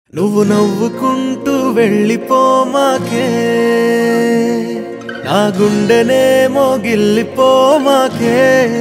నువ్వు నవ్వుకుంటూ వెళ్ళిపోమాకే నా గుండెనేమో గిల్లిపోమాకే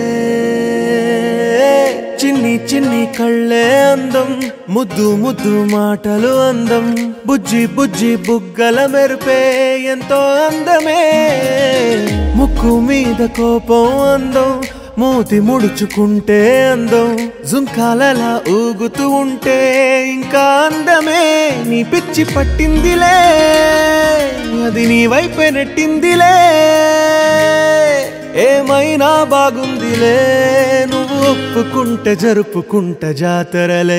చిన్ని చిన్ని కళ్ళే అందం ముద్దు ముద్దు మాటలు అందం బుజ్జి బుజ్జి బుగ్గల మెరుపే ఎంతో అందమే ముక్కు మీద కోపం అందం మూతి ముడుచుకుంటే అందం జుంకాలలా ఊగుతూ ఉంటే ఇంకా అందమే నీ పిచ్చి పట్టిందిలే అది నీ వైపే నెట్టిందిలే ఏమైనా బాగుందిలే నువ్వు ఒప్పుకుంటే జరుపుకుంట జాతరలే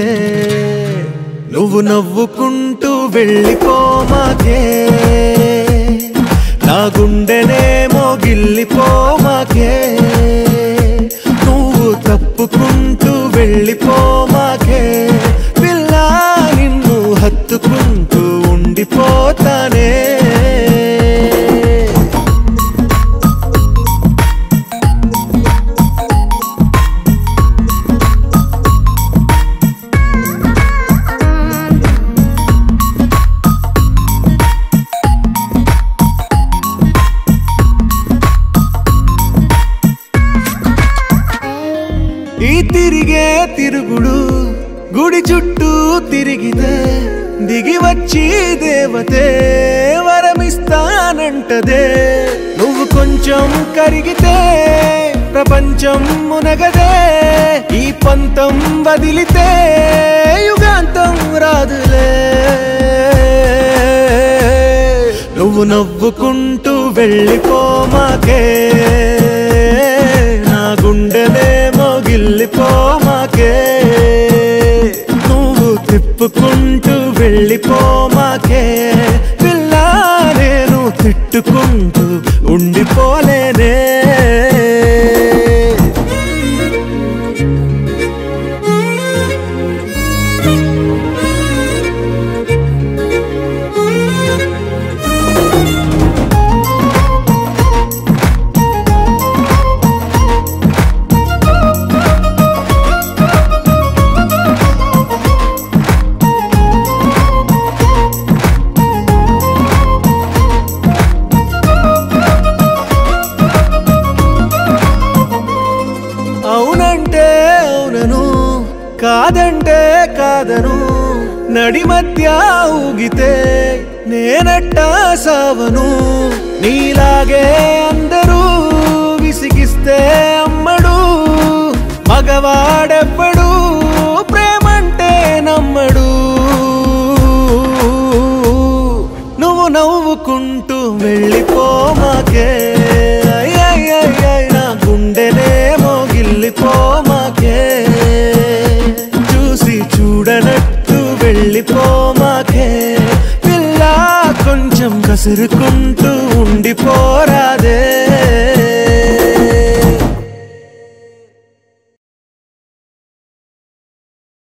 నువ్వు నవ్వుకుంటూ వెళ్ళిపోమాకే నా గుండెనేమో గిల్లిపోమాకే నువ్వు తప్పుకుంటూ వెళ్ళిపోమాకే పిల్ల నిన్ను హత్తుకుంటూ ఉండిపోతానే ఈ తిరిగే తిరుగుడు గుడి చుట్టూ తిరిగితే దిగి వచ్చి దేవతే వరమిస్తానంటదే నువ్వు కొంచెం కరిగితే ప్రపంచం మునగదే ఈ పంతం వదిలితే యుగాంతం రాదులే నువ్వు నవ్వుకుంటూ వెళ్ళిపోమాకే నా గుండెనేమో గిల్లిపోమాకే నువ్వు తిప్పుకుంటూ వెళ్ళిపోమాకే పిల్ల నేను తిట్టుకుంటూ ఉండిపోలేనే అవునంటే అవునను కాదంటే కాదను నడి మధ్య ఊగితే నేనట్టా సావను నీలాగే అందరూ విసిగిస్తే అమ్మడు మగవాడెవ్వడు ప్రేమంటే నమ్మడు నువ్వు నవ్వుకుంటూ వెళ్ళిపోమాకే అయ్యయ్యయ్యయ్ నా గుండెనేమో గిల్లిపోమాకే చూసి చూడనట్టు వెళ్ళిపోమాకే పిల్ల కొంచెం కసురుకుంటూ ఉండిపోరా